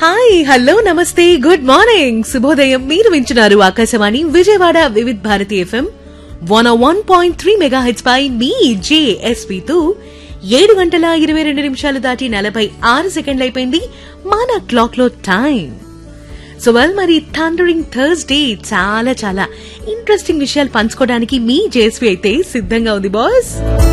hi hello నమస్తే good morning శుభోదయం మీరు వింటున్నారు Akashvani Vijayawada Vividh Bharati FM one one point three మెగా హెచ్ పై మీ జేఎస్పీ తో ఏడు గంటల ఇరవై రెండు నిమిషాలు దాటి నలభై ఆరు సెకండ్లు అయిపోయింది మన క్లాక్ లో టైం సో వెల్ మరి థండరింగ్ థర్స్డే చాలా చాలా ఇంట్రెస్టింగ్ విషయాలు పంచుకోవడానికి మీ జేఎస్పీ అయితే సిద్ధంగా ఉంది బాస్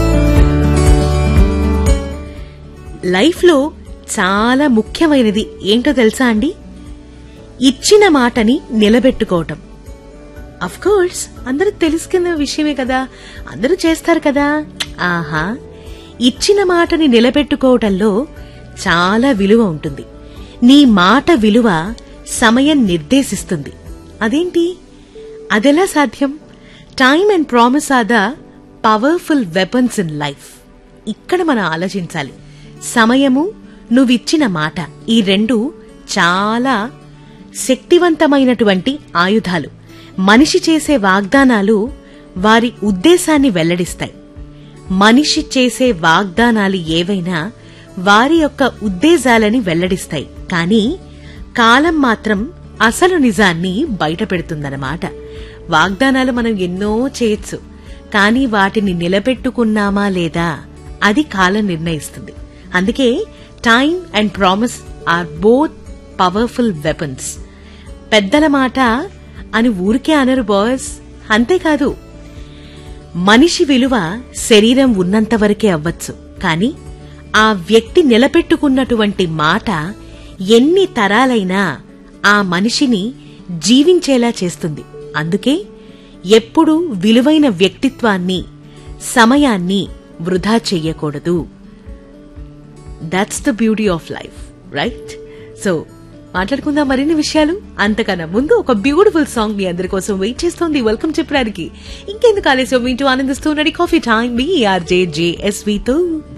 లైఫ్ లో చాలా ముఖ్యమైనది ఏంటో తెలుసా అండి ఇచ్చిన మాటని నిలబెట్టుకోవటం అఫ్ కోర్స్ అందరూ తెలుసుకున్న విషయమే కదా అందరూ చేస్తారు కదా ఆహా ఇచ్చిన మాటని నిలబెట్టుకోవటంలో చాలా విలువ ఉంటుంది నీ మాట విలువ సమయం నిర్దేశిస్తుంది అదేంటి అదెలా సాధ్యం time and promise are the powerful weapons in life ఇక్కడ మనం ఆలోచించాలి సమయము నువ్విచ్చిన మాట ఈ రెండు చాలా శక్తివంతమైనటువంటి ఆయుధాలు మనిషి చేసే వాగ్దానాలు వారి ఉద్దేశాన్ని వెల్లడిస్తాయి మనిషి చేసే వాగ్దానాలు ఏవైనా వారి యొక్క ఉద్దేశాలని వెల్లడిస్తాయి కానీ కాలం మాత్రం అసలు నిజాన్ని బయటపెడుతుందన్నమాట వాగ్దానాలు మనం ఎన్నో చేయొచ్చు కానీ వాటిని నిలబెట్టుకున్నామా లేదా అది కాలం నిర్ణయిస్తుంది అందుకే time and promise are both powerful weapons పెద్దల మాట అని ఊరికే అనరు బాయ్స్ అంతేకాదు మనిషి విలువ శరీరం ఉన్నంత వరకే అవ్వచ్చు కాని ఆ వ్యక్తి నిలబెట్టుకున్నటువంటి మాట ఎన్ని తరాలైనా ఆ మనిషిని జీవించేలా చేస్తుంది అందుకే ఎప్పుడూ విలువైన వ్యక్తిత్వాన్ని సమయాన్ని వృధా చెయ్యకూడదు that's the beauty of life right so మాట్లాడుకుందాం మరిన్ని విషయాలు అంతకన్నా ముందు ఒక బ్యూటిఫుల్ సాంగ్ మీ అందరి కోసం వెయిట్ చేస్తోంది వెల్కమ్ చెప్పడానికి ఇంకెందుకు ఆలస్యం వింటూ ఆనందిస్తూ కాఫీ టైం మీ ఆర్జే జేఎస్వీతో